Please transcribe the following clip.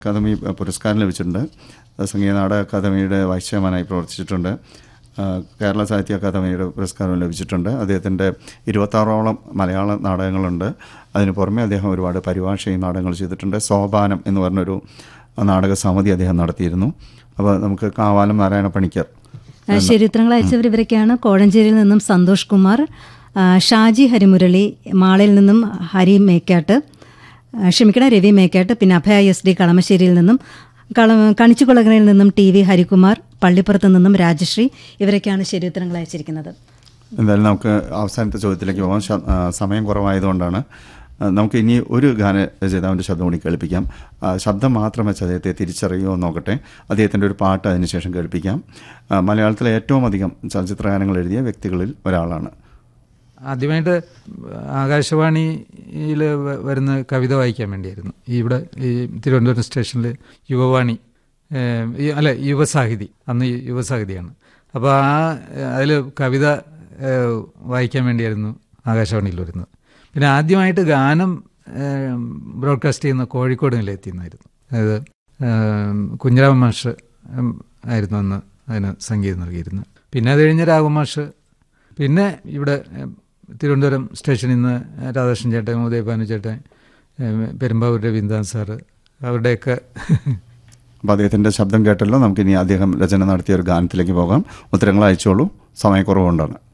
academy പുരസ്കാരം ലഭിച്ചിട്ടുണ്ട് സംഗീത നാടക അക്കാദമിയുടെ വൈസ് ചെയർമാനായി പ്രവർത്തിച്ചിട്ടുണ്ട് ആ, കേരള സാഹിത്യ അക്കാദമിയുടെ പുരസ്കാരം ലഭിച്ചിട്ടുണ്ട് അദ്ദേഹത്തിൻ്റെ ഇരുപത്താറോളം മലയാള നാടകങ്ങളുണ്ട് അതിന് പുറമെ അദ്ദേഹം ഒരുപാട് പരിഭാഷയും നാടകങ്ങൾ ചെയ്തിട്ടുണ്ട് സോപാനം എന്ന് പറഞ്ഞൊരു നാടക സമിതി അദ്ദേഹം നടത്തിയിരുന്നു അപ്പോൾ നമുക്ക് കാവാലം നാരായണ പണിക്കർ ആ, ചരിത്രങ്ങൾ അയച്ചവർ ഇവരൊക്കെയാണ് കോഴഞ്ചേരിയിൽ നിന്നും സന്തോഷ് കുമാർ ആ, ഷാജി ഹരിമുരളി മാളയിൽ നിന്നും ഹരി മേക്കാട്ട് ആ, ക്ഷമിക്കണം രവി മേക്കാട്ട് പിന്നെ അഭയ എസ് ഡി കളമശ്ശേരിയിൽ നിന്നും കള കണിച്ചുകുളങ്ങരയിൽ നിന്നും ടി വി ഹരികുമാർ പള്ളിപ്പുറത്ത് നിന്നും രാജശ്രീ ഇവരൊക്കെയാണ് ശരിയുത്തരങ്ങൾ അയച്ചിരിക്കുന്നത് എന്തായാലും നമുക്ക് അവസാനത്തെ ചോദ്യത്തിലേക്ക് പോകാം ശ- ആ, സമയം കുറവായതുകൊണ്ടാണ് ആ, നമുക്ക് ഇനി ഒരു ഗാനരചയിതാവിൻ്റെ ശബ്ദം കൂടി കേൾപ്പിക്കാം ആ, ശബ്ദം മാത്രം വെച്ച് അദ്ദേഹത്തെ തിരിച്ചറിയുമോ എന്ന് നോക്കട്ടെ അദ്ദേഹത്തിൻ്റെ ഒരു പാട്ട് അതിനുശേഷം കേൾപ്പിക്കാം ആ, മലയാളത്തിലെ ഏറ്റവും അധികം ചലച്ചിത്ര ഗാനങ്ങൾ എഴുതിയ വ്യക്തികളിൽ ഒരാളാണ് ആദ്യമായിട്ട് ആകാശവാണിയിൽ വരുന്ന കവിത വായിക്കാൻ വേണ്ടിയായിരുന്നു ഇവിടെ ഈ തിരുവനന്തപുരം സ്റ്റേഷനിൽ യുവവാണി ഏഹ്, ഈ- അല്ല യുവസാഹിതി അന്ന് ഈ യുവസാഹിതിയാണ് അപ്പോൾ ആ അതിൽ കവിത ഏഹ്, വായിക്കാൻ വേണ്ടിയായിരുന്നു ആകാശവാണിയിൽ വരുന്നത് പിന്നെ ആദ്യമായിട്ട് ഗാനം ഏഹ്, ബ്രോഡ്കാസ്റ്റ് ചെയ്യുന്ന കോഴിക്കോട് നിലയത്തിന്നായിരുന്നു അതായത് ഏഹ്, കുഞ്ഞിരാമൻ മാഷ് ഉം, ആയിരുന്നു അന്ന് അതിന് സംഗീതം നൽകിയിരുന്നത് പിന്നെ അത് കഴിഞ്ഞ് രാഘവമാഷ് പിന്നെ ഇവിടെ ഏഹ്, തിരുവനന്തപുരം സ്റ്റേഷനിൽ നിന്ന് രാധാകൃഷ്ണൻ ചേട്ടൻ ഉദയഭാനു ചേട്ടൻ ഏഹ്, പെരുമ്പാവൂർ രവീന്ദ്രനാഥ് സാറ് അവരുടെയൊക്കെ അപ്പോൾ അദ്ദേഹത്തിൻ്റെ ശബ്ദം കേട്ടല്ലോ നമുക്കിനി അദ്ദേഹം രചന നടത്തിയ ഒരു ഗാനത്തിലേക്ക് പോകാം ഉത്തരങ്ങൾ അയച്ചോളൂ സമയക്കുറവുകൊണ്ടാണ്